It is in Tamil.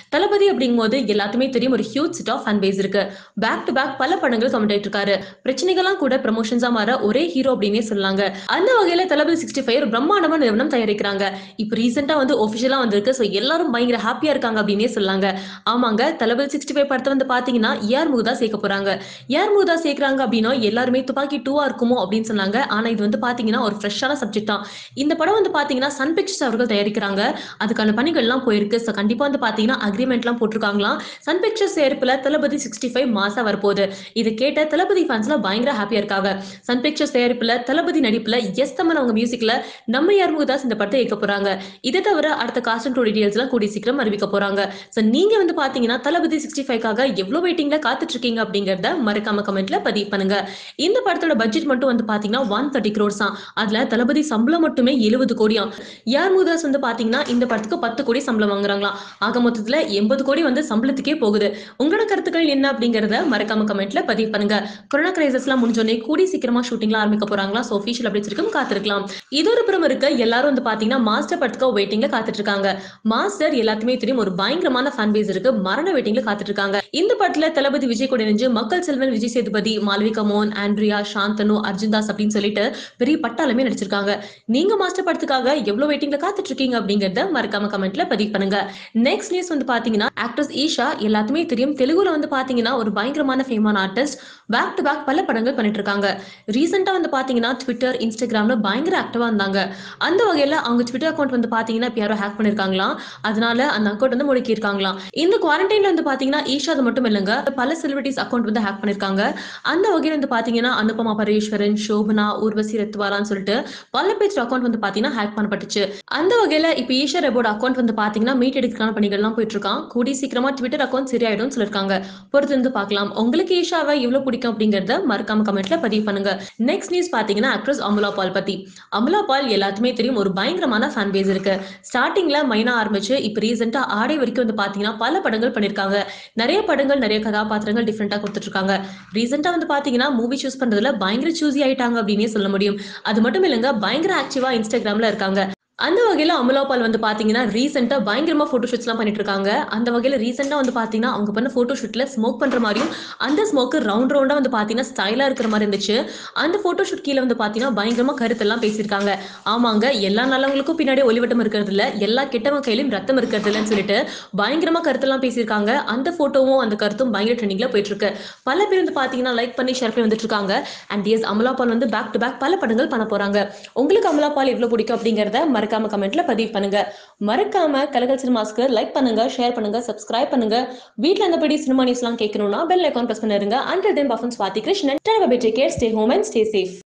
தளபதி அப்படிங்கும்போது எல்லாத்துமே தெரியும் ஒரு huge set of fan base இருக்கு பேக் டு பேக் பல படங்கள் கமெண்ட் ஆயிட்டு இருக்காரு பிரச்சனைகள்லாம் கூட ப்ரமோஷன்ஸா மாற ஒரே ஹீரோ அப்படின்னே சொல்லாங்க அந்த வகையில தளபதி சிக்ஸ்டி ஃபைவ் ஒரு பிரம்மாண்டமான நிறுவனம் தயாரிக்கிறாங்க இப்போ ரீசெண்டா வந்து ஒஃபிஷியலா வந்திருக்கு ஸோ எல்லாரும் பயங்கர ஹாப்பியா இருக்காங்க அப்படின்னே சொல்லாங்க ஆமாங்க தளபதி சிக்ஸ்டி ஃபைவ் படத்தை வந்து பாத்தீங்கன்னா ஏஆர் முகுதா சேர்க்க போறாங்க ஏஆர் முகுதா சேர்க்கறாங்க அப்படின்னா எல்லாருமே துப்பாக்கி டூவா இருக்குமோ அப்படின்னு சொன்னாங்க ஆனா இது வந்து பாத்தீங்கன்னா ஒரு ஃப்ரெஷ்ஷான சப்ஜெக்ட் தான் இந்த படம் வந்து பாத்தீங்கன்னா சன் பிக்சர்ஸ் அவர்கள் தயாரிக்கிறாங்க அதுக்கான பணிகள்லாம் போயிருக்கு ஸோ கண்டிப்பா வந்து பாத்தீங்கன்னா அக்ரிமெண்ட்லாம் போட்டிருக்காங்களாம் சன் பிக்சர்ஸ் சேர்ப்புல தளபதி சிக்ஸ்டி ஃபைவ் மாசா வரப்போகுது இது கேட்ட தளபதி ஃபேன்ஸ்லாம் பயங்கர ஹாப்பியா இருக்காங்க சன் பிக்சர்ஸ் தயாரிப்புல தளபதி நடிப்புல எஸ் தமன் அவங்க மியூசிக்ல நம்ம யார் முகதாஸ் இந்த படத்தை இயக்க போறாங்க இதை தவிர அடுத்த காஸ்ட் அண்ட் டீடைல்ஸ் எல்லாம் கூடிய சீக்கிரம் அறிவிக்க போறாங்க ஸோ நீங்க வந்து பாத்தீங்கன்னா தளபதி சிக்ஸ்டி ஃபைவ்க்காக எவ்வளவு வெயிட்டிங்ல காத்துட்டு இருக்கீங்க அப்படிங்கறத மறக்காம கமெண்ட்ல பதிவு பண்ணுங்க இந்த படத்தோட பட்ஜெட் மட்டும் வந்து பாத்தீங்கன்னா ஒன் தேர்ட்டி க்ரோர்ஸ் தான் அதுல தளபதி சம்பளம் மட்டுமே எழுபது கோடியாம் யார் முகதாஸ் வந்து பாத்தீங்கன்னா இந்த படத்துக்கு பத்து கோடி சம்பளம் வாங்குறாங்களாம் ஆக மொத்தத்துல எண்பது கோடி வந்து சம்பளத்துக்கே போகுது உங்களோட கருத்துக்கள் என்ன அப்படிங்கறத மறக்காம கமெண்ட்ல பதிவு பண்ணுங்க கொரோனா கிரைசஸ் எல்லாம் முடிஞ்சோடனே கூடி சீக்கிரமா ஷூட்டிங்ல ஆரம்பிக்க போறாங்களா சோ ஒஃபிஷியல் அப்டேட்ஸ் இருக்கும் காத்திருக்கலாம் இது ஒரு புறம் இருக்க எல்லாரும் வந்து பாத்தீங்கன்னா மாஸ்டர் படத்துக்கு வெயிட்டிங்ல காத்துட்டு இருக்காங்க மாஸ்டர் எல்லாத்துமே தெரியும் ஒரு பயங்கரமான ஃபேன் பேஸ் இருக்கு மரண வெயிட்டிங்ல காத்துட்டு இருக்காங்க இந்த படத்துல தளபதி விஜய் கூட இணைஞ்சு மக்கள் செல்வன் விஜய் சேதுபதி மாளவிகா மோகன் ஆண்ட்ரியா சாந்தனு அர்ஜுன் தாஸ் அப்படின்னு சொல்லிட்டு பெரிய பட்டாளமே நடிச்சிருக்காங்க நீங்க மாஸ்டர் படத்துக்காக எவ்வளவு வெயிட்டிங்ல காத்துட்டு இருக்கீங்க அப்படிங்கறத மறக்காம கமெண்ட்ல பதிவு பண்ணுங்க நெக்ஸ்ட் நியூஸ் வந்து பாத்தீங்கன்னா ஆக்ட்ரஸ் ஈஷா எல்லாத்துமே தெரியும் தெலுங்குல வந்து பாத்தீங்கன்னா ஒரு பயங்கரமான ஃபேமான ஆர்டிஸ்ட் பேக் டு பேக் பல படங்கள் பண்ணிட்டு இருக்காங்க ரீசெண்டா வந்து பாத்தீங்கன்னா ட்விட்டர் இன்ஸ்டாகிராம்ல பயங்கர ஆக்டிவா இருந்தாங்க அந்த வகையில அவங்க ட்விட்டர் அக்கௌண்ட் வந்து பாத்தீங்கன்னா இப்ப யாரோ ஹேக் பண்ணிருக்காங்களாம் அதனால அந்த அக்கௌண்ட் வந்து முடக்கி இருக்காங்களாம் இந்த குவாரண்டைன்ல வந்து பாத்தீங்கன்னா ஈஷா அது மட்டும் இல்லைங்க பல செலிபிரிட்டிஸ் அக்கௌண்ட் வந்து ஹேக் பண்ணிருக்காங்க அந்த வகையில வந்து பாத்தீங்கன்னா அனுபமா பரமேஸ்வரன் சோபனா ஊர்வசி ரத்வாரான்னு சொல்லிட்டு பல பேர் அக்கௌண்ட் வந்து பாத்தீங்கன்னா ஹேக் பண்ணப்பட்டுச்சு அந்த வகையில இப்ப ஈஷா ரெபோட அக்கௌண்ட் வந்து பாத்தீங்கன்னா மீட் எடுக்கிறதுக்கான பணிகள்லாம் போயிட்டு இருக்கான் கூடி சீக்கிரமா ட்விட்டர் அக்கௌண்ட் சரியாயிடும் சொல்லிருக்காங்க பொறுத்து இருந்து பார்க்கலாம் உங்களுக்கு ஈஷாவை எவ்வளவு பிடிக்கும் அப்படிங்கறத மறக்காம கமெண்ட்ல பதிவு பண்ணுங்க நெக்ஸ்ட் நியூஸ் பாத்தீங்கன்னா ஆக்ட்ரஸ் அமுலா பால் பத்தி அமுலா பால் எல்லாத்துமே தெரியும் ஒரு பயங்கரமான ஃபேன் பேஸ் இருக்கு ஸ்டார்டிங்ல மைனா ஆரம்பிச்சு இப்ப ரீசெண்டா ஆடை வரைக்கும் வந்து பாத்தீங்கன்னா பல படங்கள் பண்ணிருக்காங்க நிறைய படங்கள் நிறைய கதாபாத்திரங்கள் டிஃப்ரெண்டா கொடுத்துட்டு இருக்காங்க ரீசெண்டா வந்து பாத்தீங்கன்னா மூவி சூஸ் பண்றதுல பயங்கர சூஸி ஆயிட்டாங்க அப்படின்னே சொல்ல முடியும் அது மட்டும் இல்லைங்க பயங்கர ஆக்டிவா இன்ஸ்டாகிராம்ல இருக்காங்க அந்த வகையில அமலா பால் வந்து பாத்தீங்கன்னா ரீசெண்டா பயங்கரமா போட்டோ ஷூட்ஸ் எல்லாம் பண்ணிட்டு இருக்காங்க அந்த வகையில ரீசெண்டா வந்து பாத்தீங்கன்னா அவங்க பண்ண போட்டோ ஷூட்ல ஸ்மோக் பண்ற மாதிரியும் அந்த ஸ்மோக் ரவுண்ட் ரவுண்டா வந்து பாத்தீங்கன்னா ஸ்டைலா இருக்கிற மாதிரி இருந்துச்சு அந்த போட்டோ ஷூட் கீழே வந்து பாத்தீங்கன்னா பயங்கரமா கருத்தெல்லாம் பேசியிருக்காங்க ஆமாங்க எல்லா நல்லவங்களுக்கும் பின்னாடி ஒளிவட்டம் இருக்கிறது இல்ல எல்லா கெட்டவங்க கையிலும் ரத்தம் இருக்கிறது இல்லைன்னு சொல்லிட்டு பயங்கரமா கருத்தெல்லாம் பேசியிருக்காங்க அந்த போட்டோவும் அந்த கருத்தும் பயங்கர ட்ரெண்டிங்ல போயிட்டு இருக்கு பல பேர் வந்து பாத்தீங்கன்னா லைக் பண்ணி ஷேர் பண்ணி வந்துட்டு இருக்காங்க அண்ட் எஸ் அமலா பால் வந்து பேக் டு பேக் பல படங்கள் பண்ண போறாங்க உங்களுக்கு அமலா பால் எவ்வளவு பிடிக்கும் அப்படிங்கறத மறக்காம கமெண்ட்ல பதிவு பண்ணுங்க மறக்காம கலகல் சினிமாஸ்க்கு லைக் பண்ணுங்க ஷேர் பண்ணுங்க சப்ஸ்கிரைப் பண்ணுங்க வீட்ல இருந்தபடி சினிமா நியூஸ் எல்லாம் கேட்கணும்னா பெல் ஐக்கான் பிரஸ் பண்ணிருங்க அண்டர் தென் பஃபன் Swathi Krishnan take care stay home and stay safe